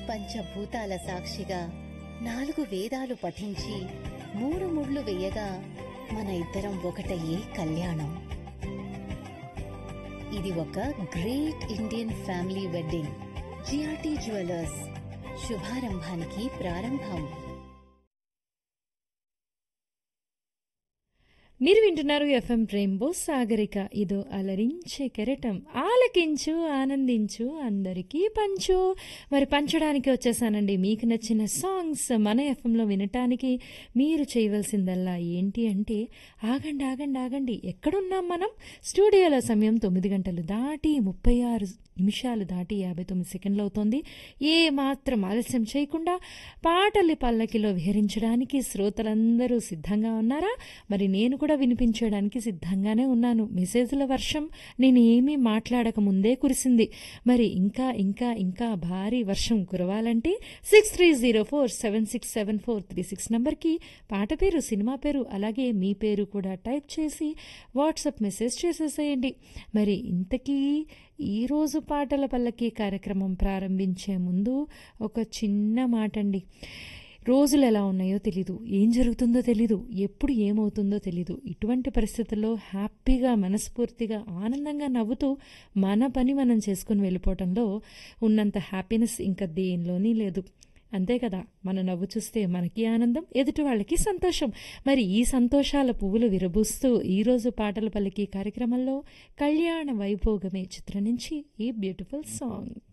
పంచభూతాల సాక్షిగా నాలుగు వేదాలు పఠించి మూడు ముళ్ళు వేయగా మన ఇద్దరం ఒకటయ్యే కళ్యాణం ఇది ఒక great Indian family wedding GRT jewellers శుభారంభానికి ప్రారంభం మీరు వింటున్నారు ఎఫ్ఎం రెయిన్బో సాగరిక ఇదో అలరించే కెరటం ఆలకించు ఆనందించు అందరికీ పంచు మరి పంచడానికి వచ్చేసానండి మీకు నచ్చిన సాంగ్స్ మన ఎఫ్ఎంలో వినటానికి మీరు చేయవలసిందల్లా ఏంటి అంటే ఆగండి ఆగండి ఆగండి ఎక్కడున్నాం మనం స్టూడియోలో సమయం తొమ్మిది గంటలు దాటి ముప్పై ఆరు నిమిషాలు దాటి యాభై తొమ్మిది సెకండ్లు అవుతోంది ఏ మాత్రం ఆలస్యం చేయకుండా పాటలి పల్లకిలో విహరించడానికి శ్రోతలందరూ సిద్ధంగా ఉన్నారా మరి నేను కూడా వినిపించడానికి సిద్ధంగానే ఉన్నాను మెసేజ్ల వర్షం నేను ఏమీ మాట్లాడక ముందే కురిసింది మరి ఇంకా ఇంకా ఇంకా భారీ వర్షం కురవాలంటే six three zero four seven six seven four three six నంబర్కి పాట పేరు సినిమా పేరు అలాగే మీ పేరు కూడా టైప్ చేసి వాట్సాప్ మెసేజ్ చేసేసేయండి మరి ఇంతకీ ఈరోజు పాటల పల్లకి కార్యక్రమం ప్రారంభించే ముందు ఒక చిన్న మాట అండి రోజులు ఎలా ఉన్నాయో తెలీదు ఏం జరుగుతుందో తెలీదు ఎప్పుడు ఏమవుతుందో తెలీదు ఇటువంటి పరిస్థితుల్లో హ్యాపీగా మనస్ఫూర్తిగా ఆనందంగా నవ్వుతూ మన పని మనం చేసుకుని వెళ్ళిపోవటంలో ఉన్నంత హ్యాపీనెస్ ఇంకా దేనిలోని లేదు అంతే కదా మన నవ్వు చూస్తే మనకి ఆనందం ఎదుటి వాళ్ళకి సంతోషం మరి ఈ సంతోషాల పువ్వులు విరబూస్తూ ఈరోజు పాటల పలికి కార్యక్రమంలో కళ్యాణ వైభోగమే చిత్రం నుంచి ఈ బ్యూటిఫుల్ సాంగ్